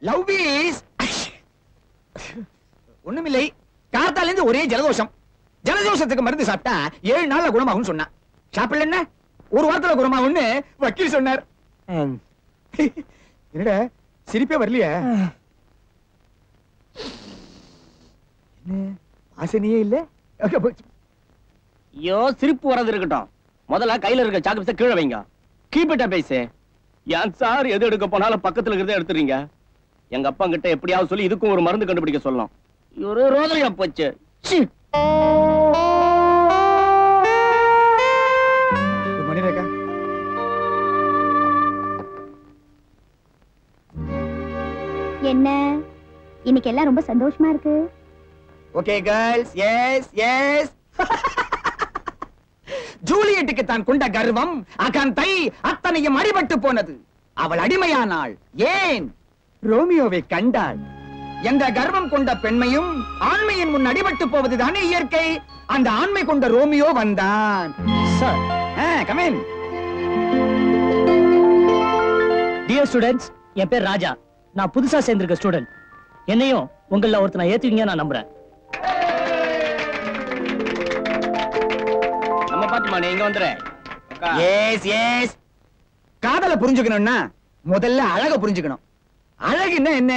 Love is ஒண்ணுமில்லை காத்தால இருந்து ஒரே ஜலதோஷம் ஜலதோஷத்துக்கு மருந்து சாப்பிட்டா ஏழு நாள்ல குணமாகும் சொன்னா சாப்பிடல என்ன ஒரு வாரத்துல குணமாகும்னு வக்கீல் சொன்னார் என்னடா சிரிப்பே வரலையா என்ன வாசனையே இல்ல Okay, போச்சு. ஐயோ சிரிப்பு வரது இருக்கட்டும் முதல்ல கையில இருக்க சாக்கு கீழே வைங்க கீப்பிட்ட பேசு ஏன் சார் எது எடுக்க போனாலும் பக்கத்துல இருக்கிறத எடுத்துறீங்க எங்க அப்பா கிட்ட எப்படியாவது சொல்லி இதுக்கும் ஒரு மருந்து கண்டுபிடிக்க சொல்லலாம் ஒரு ரோதனையா போச்சு ச்சீ. Good morning, Rekha. என்ன இன்னைக்கு எல்லாம் ரொம்ப சந்தோஷமா இருக்கு ஓகே கேர்ள்ஸ் எஸ் எஸ் ஜூலியட்டுக்கு தான் கொண்ட கர்வம் அகந்தை அத்தனையும் அடிபட்டு போனது அவள் அடிமையானாள் ஏன் ரோமியோவை கண்டாள் எந்த கர்வம் கொண்ட பெண்மையும் ஆண்மையின் முன் அடிபட்டு போவது தானே இயற்கை அந்த ஆண்மை கொண்ட ரோமியோ வந்தான் சார் கமேன் டியர் ஸ்டூடெண்ட்ஸ் என் பேர் ராஜா நான் புதுசா சேர்ந்திருக்க ஸ்டூடெண்ட் என்னையும் உங்கள ஒருத்தனை ஏத்துவீங்க நான் நம்புறேன் நம்ம பாத்துமா நீ இங்க வந்துரு உட்கார். எஸ் எஸ் காதல புரிஞ்சுக்கணும்னா முதல்ல அழக புரிஞ்சுக்கணும் அழகுன்னா என்ன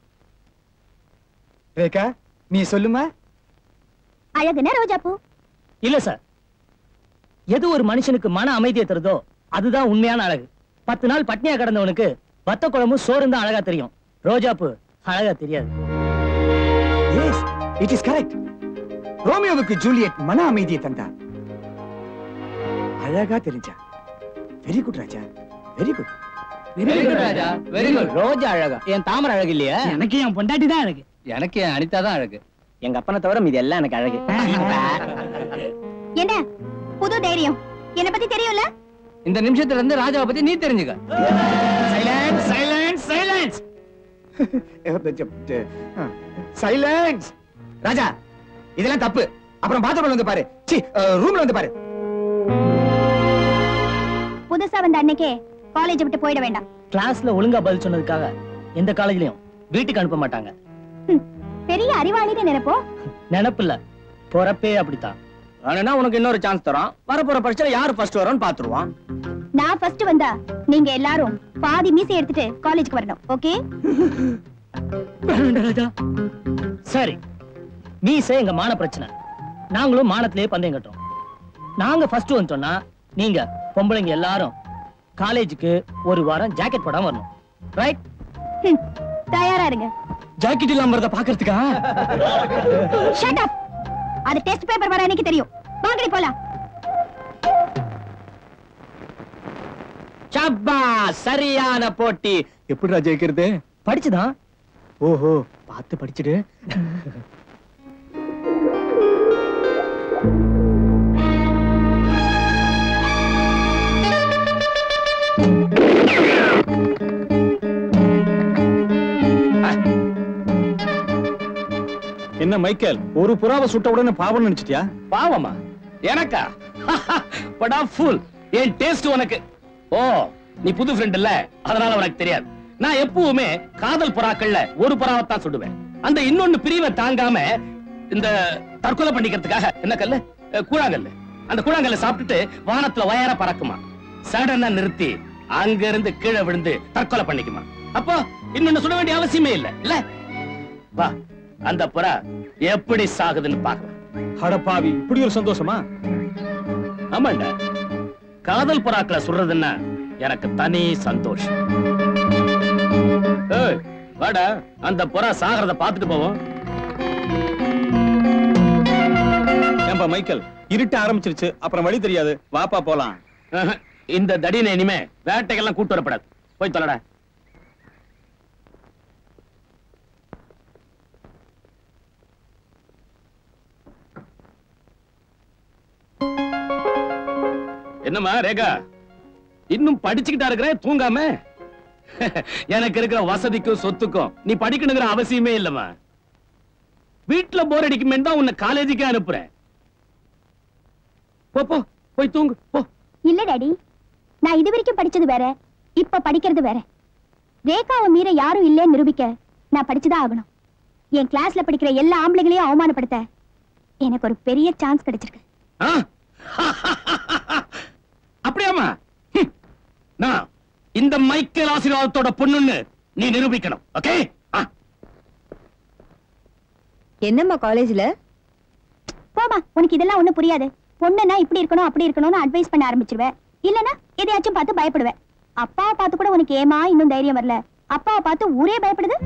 ரேகா நீ சொல்லுமா அழகுனா ரோஜாப்பூ இல்ல சார் எது ஒரு மனுஷனுக்கு மன அமைதியை தருதோ அதுதான் உண்மையான அழகு பத்து நாள் பட்னியா கிடந்தவனுக்கு வத்த குழம்பு சோறு தான் அழகா தெரியும் ரோஜாப்பு அழகா தெரியாது எஸ் இட் இஸ் கரெக்ட் ரோமியோவுக்கு ஜூலியட் மன அமைதியை தந்தார் அழகா தெரிஞ்சா very good Raja very good Very good, Raja. Very good. ரோஜா அழகா என் தாமரை அழகு இல்லையா எனக்கு என் பொண்டாட்டி தான் அழகு எனக்கு என் அனிதா தான் அழகு எங்க அப்பனை தவிர மீதி எல்லாம் எனக்கு அழகு என்ன புது தைரியம் என்ன பத்தி தெரியும்ல இந்த நிமிஷத்துல இருந்து ராஜாவை பத்தி நீ தெரிஞ்சுக்க silence silence silence silence Raja இதெல்லாம் தப்பு அப்புறம் பாத்ரூம்ல வந்து பாரு சி ரூம்ல வந்து பாரு புதுசா வந்த அன்னைக்கே காலேஜ் விட்டு போயிட வேண்டாம் கிளாஸ்ல ஒழுங்கா பதில் சொன்னதுக்காக எந்த காலேஜ்லயும் வீட்டுக்கு அனுப்ப மாட்டாங்க ஹம், பெரிய அறிவாளின்னு நினைப்போம் நினப்பு இல்ல பொறப்பே அப்படித்தான் ஆனா உனக்கு இன்னொரு சான்ஸ் தரோம் வரப்போற பரீட்சையில யாரு ஃபர்ஸ்ட் வரோம்னு பாத்துருவான் நான் ஃபர்ஸ்ட் வந்தா நீங்க எல்லாரும் பாதி மீசை எடுத்துட்டு காலேஜ்க்கு வரணும் ஓகே ராஜா சரி மீசை எங்க மான பிரச்சனை நாங்களும் மானத்திலேயே பந்தயம் கட்டுறோம் நாங்க ஃபர்ஸ்ட் வந்துட்டோம்னா நீங்க பொம்பளைங்க எல்லாரும் காலேஜுக்கு ஒரு வாரம் ஜாக்கெட் போடாம வரணும் ரைட் ஹம், தயாரா இருங்க ஜாக்கெட் இல்லாம வரத பாக்குறதுக்கா ஷட் அப் அது டெஸ்ட் பேப்பர் வர அன்னைக்கு தெரியும் வாங்கடி போலாம் சப்பா சரியான போட்டி எப்படிடா ஜெயிக்கிறது படிச்சுதான் ஓஹோ பார்த்து படிச்சுடு என்ன மைக்கேல் ஒரு புறாவை சுட்ட உடனே பாவம் நினைச்சிட்டியா பாவமா எனக்கா படா ஃபுல் என் டேஸ்ட் உனக்கு ஓ நீ புது ஃப்ரெண்ட் இல்ல அதனால உனக்கு தெரியாது நான் எப்பவுமே காதல் புறாக்கள்ல ஒரு புறாவைத்தான் சுடுவேன் அந்த இன்னொன்னு பிரிவை தாங்காம இந்த தற்கொலை பண்ணிக்கிறதுக்காக என்ன கல்லு அஹ், கூழாங்கல்லு அந்த கூழாங்கல்ல சாப்பிட்டுட்டு வானத்துல வயர பறக்குமா சடனா நிறுத்தி அங்க இருந்து கீழே விழுந்து தற்கொலை பண்ணிக்குமா அப்போ இன்னொன்னு சுட வேண்டிய அவசியமே இல்ல இல்ல வா அந்த புறா எப்படி சாகுதுன்னு பார்க்கலாம் அடப்பாவி இப்படி ஒரு சந்தோஷமா ஆமாண்டா காதல் புறாக்களை சுடுறதுன்னா எனக்கு தனி சந்தோஷம் ஏய், வாடா அந்த புறா சாகிறத பார்த்துட்டு போவோம் ஏன்பா மைக்கேல் இருட்ட ஆரம்பிச்சிருச்சு அப்புறம் வழி தெரியாது வாப்பா போலாம் ஆஹா, இந்த தடினை இனிமே வேட்டைக்கெல்லாம் கூட்டு வரப்படாது போய் தொலைடா என்னம்மா ரேகா இன்னும் படிச்சுக்கிட்டா இருக்கிற தூங்காம எனக்கு இருக்கிற வசதிக்கும் சொத்துக்கும் நீ படிக்கணுங்கிற அவசியமே இல்லம்மா வீட்டுல போர் அடிக்குமே தான் உன்னை காலேஜுக்கே அனுப்புறேன் போ போ போய் தூங்கு போ இல்ல டாடி நான் இது வரைக்கும் படிச்சது வேற இப்ப படிக்கிறது வேற ரேகாவை மீற யாரும் இல்லைன்னு நிரூபிக்க நான் படிச்சுதான் ஆகணும் என் கிளாஸ்ல படிக்கிற எல்லா ஆம்பளைங்களையும் அவமானப்படுத்த எனக்கு ஒரு பெரிய சான்ஸ் கிடைச்சிருக்கு ஆ? அப்படியாமா ஹம். நான் இந்த மைக்கேல் ஆசீர்வாதத்தோட பொண்ணுன்னு நீ நிரூபிக்கணும் ஓகே என்னம்மா காலேஜ்ல போமா உனக்கு இதெல்லாம் ஒண்ணும் புரியாது பொண்ணுன்னா இப்படி இருக்கணும் அப்படி இருக்கணும்னு அட்வைஸ் பண்ண ஆரம்பிச்சிருவேன் இல்லனா எதையாச்சும் பார்த்து பயப்படுவேன் அப்பாவை பார்த்து கூட உனக்கு ஏமா இன்னும் தைரியம் வரல அப்பாவை பார்த்து ஊரே பயப்படுது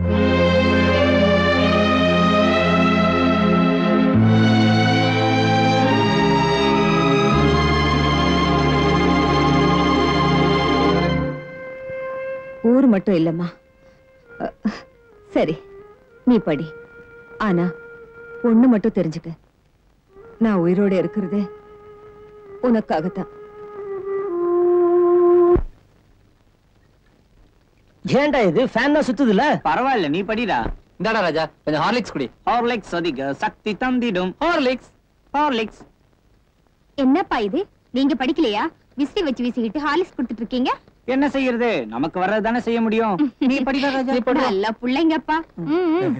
ஊர் மட்டும் இல்லம்மா அ, சரி நீ படி ஆனா ஒண்ணு மட்டும் தெரிஞ்சுக்க நான் உயிரோட இருக்கிறதே உனக்காகத்தான் ஏன்டா இது ஃபேன் தான் சுத்துதுல பரவாயில்ல நீ படிடா இந்தாடா ராஜா கொஞ்சம் ஹார்லிக்ஸ் குடி ஹார்லிக்ஸ் அதிக சக்தி தந்திடும் ஹார்லிக்ஸ் ஹார்லிக்ஸ் என்னப்பா இது நீங்க படிக்கலையா விசிறி வச்சு வீசிக்கிட்டு ஹாலிஸ் கொடுத்துட்டு இருக்கீங்க என்ன செய்யறது நமக்கு வர்றது தானே செய்ய முடியும் நீ படிடா ராஜா நீ படி நல்ல புள்ளைங்கப்பா ம், ம்.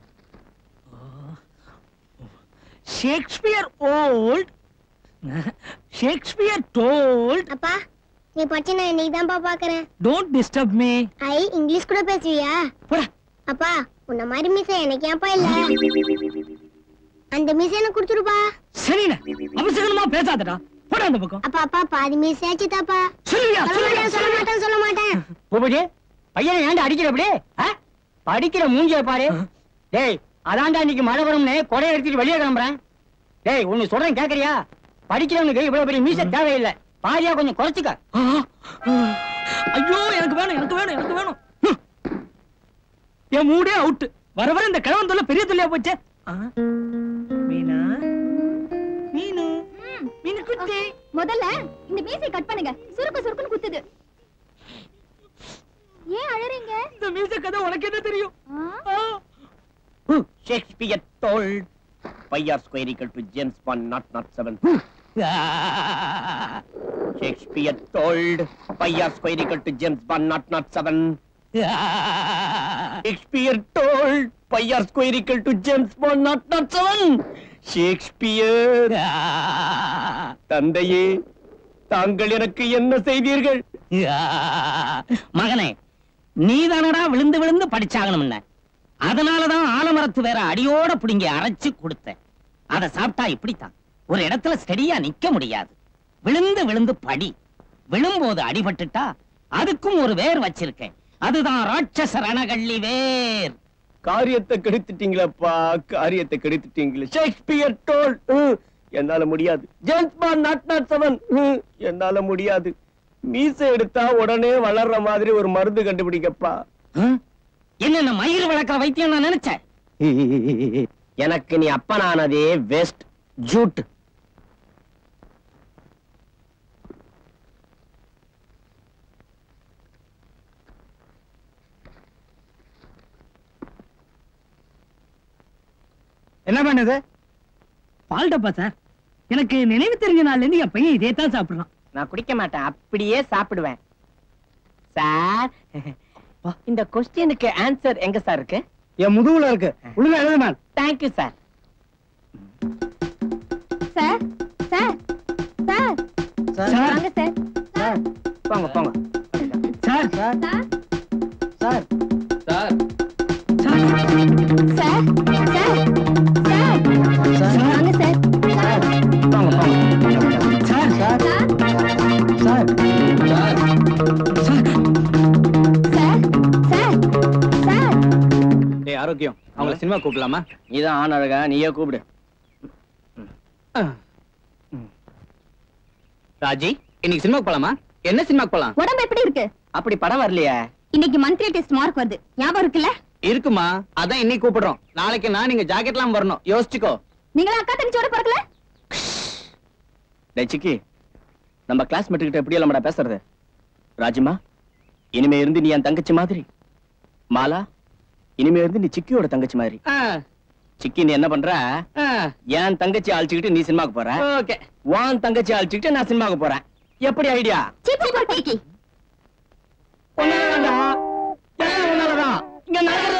ஷேக்ஸ்பியர் ஓல்ட் ஷேக்ஸ்பியர் டோல்ட் அப்பா நீ படிச்சு நான் இன்னைக்கு தான்ப்பா பாக்குறேன் டோன்ட் டிஸ்டர்ப் மீ ஐ இங்கிலீஷ் கூட பேசுவியா போடா அப்பா உன்ன மாதிரி மிஸ் எனக்கு ஏன்ப்பா இல்ல அந்த மிஸ் எனக்கு கொடுத்துருப்பா சரிண்ணே அவசரமா பேசாதடா போடா அந்த பக்கம் அப்பா அப்பா பாதி மிஸ் ஆச்சு தாப்பா சொல்லுவியா சொல்ல சொல்லுவியா மாட்டேன் சொல்ல மாட்டேன் சொல்ல மாட்டேன் பூபதி பையனை ஏன்டா அடிக்கிற அப்படி ஆ? படிக்கிற மூஞ்சிய பாரு டேய் அதான்டா இன்னைக்கு மழை வரும்னு கொடைய எடுத்துட்டு வெளியே கிளம்புறேன் டேய் ஒண்ணு சொல்றேன் கேக்குறியா படிக்கிறவனுக்கு இவ்வளவு பெரிய மீச தேவையில்லை பாதியா கொஞ்சம் குறைச்சுக்க ஆ, ஆ. ஐயோ எனக்கு வேணும் எனக்கு வேணும் எனக்கு வேணும் ஹம். என் மூடே அவுட் வர வர இந்த கிழவன் தொல்லை பெரிய தொல்லையா போச்சே ஆ. மீனா மீனு மீனு குட்டி முதல்ல இந்த மீசை கட் பண்ணுங்க சுருக்கு சுருக்குன்னு குத்துது ஏன் அழறீங்க இந்த மீச கதை உனக்கு என்ன தெரியும் ஆ? ஆ. Shakespeare told by r square equal to James Bond not not seven Shakespeare told by r square equal to James Bond not not seven Shakespeare told by r square equal to James Bond not not seven Shakespeare தந்தையே தாங்கள் எனக்கு என்ன செய்தீர்கள் மகனே நீதானடா விழுந்து விழுந்து படிச்சாகணும்ன அதனாலதான் ஆலமரத்து வேற அடியோட புடிங்கி அரைச்சு கொடுத்தேன் அத சாப்பிட்டா இப்படித்தான் ஒரு இடத்துல ஸ்டெடியா நிக்க முடியாது விழுந்து விழுந்து படி விழும்போது அடிபட்டுட்டா அதுக்கும் ஒரு வேர் வச்சிருக்கேன் அதுதான் ராட்சச ரணகள்ளி வேர் காரியத்தை கெடுத்துட்டீங்களப்பா காரியத்தை கெடுத்துட்டீங்களே ஷேக்ஸ்பியர் டோல் என்னால முடியாது James Bond not not seven என்னால முடியாது மீசை எடுத்தா உடனே வளர்ற மாதிரி ஒரு மருந்து கண்டுபிடிக்கப்பா ஹம்? என்ன நான் மயிர் வளர்க்கிற வைத்தியம் நான் நினைச்சேன் எனக்கு நீ அப்பனானதே வெஸ்ட் ஜூட் என்ன பண்ணுது பால் டப்பா சார் எனக்கு நினைவு தெரிஞ்ச நாள்ல இருந்து என் பையன் இதே தான் சாப்பிடுறான் நான் குடிக்க மாட்டேன் அப்படியே சாப்பிடுவேன் சார் இந்த கொஸ்டினுக்கு ஆன்சர் எங்க சார் இருக்கு என் முதுகுல இருக்கு ஒழுங்கா எழுதுமா thank you sir sir sir sir sir வாங்க சார் போங்க போங்க sir sir sir sir sir sir sir வாங்க சார் சார் போங்க போங்க sir sir sir sir sir sir sir டேய் ஆரோக்கியம் அவங்கள சினிமா கூப்பிடலாமா நீதான் ஆண் அழகா நீயே கூப்பிடு ராஜி இன்னைக்கு சினிமாக்கு போலாமா என்ன சினிமாக்கு போலாம் உடம்பு எப்படி இருக்கு அப்படி படம் வரலையே இன்னைக்கு மந்த்லி டெஸ்ட் மார்க் வருது ஞாபகம் இருக்குல்ல இருக்குமா அதான் இன்னைக்கு கூப்பிடுறோம் நாளைக்கு நான் நீங்க ஜாக்கெட்லாம் வரணும் யோசிச்சுக்கோ நீங்களா அக்கா தங்கச்சியோட பிறக்கல டேய் சிக்கி நம்ம கிளாஸ்மேட் கிட்ட எப்படி நம்மடா பேசுறது ராஜிமா இனிமே இருந்து நீ என் தங்கச்சி மாதிரி மாலா இனிமே இருந்து நீ சிக்கியோட தங்கச்சி மாதிரி சிக்கி நீ என்ன பண்ற என் தங்கச்சி அழைச்சுக்கிட்டு நீ சினிமாக்கு போற ஓகே உன் தங்கச்சி அழைச்சுக்கிட்டு நான் சினிமாக்கு போறேன் எப்படி ஐடியா சீப்பு பொறுக்கி ஒண்ணுமே வேண்டாம் எல்லாம் என்ன நரக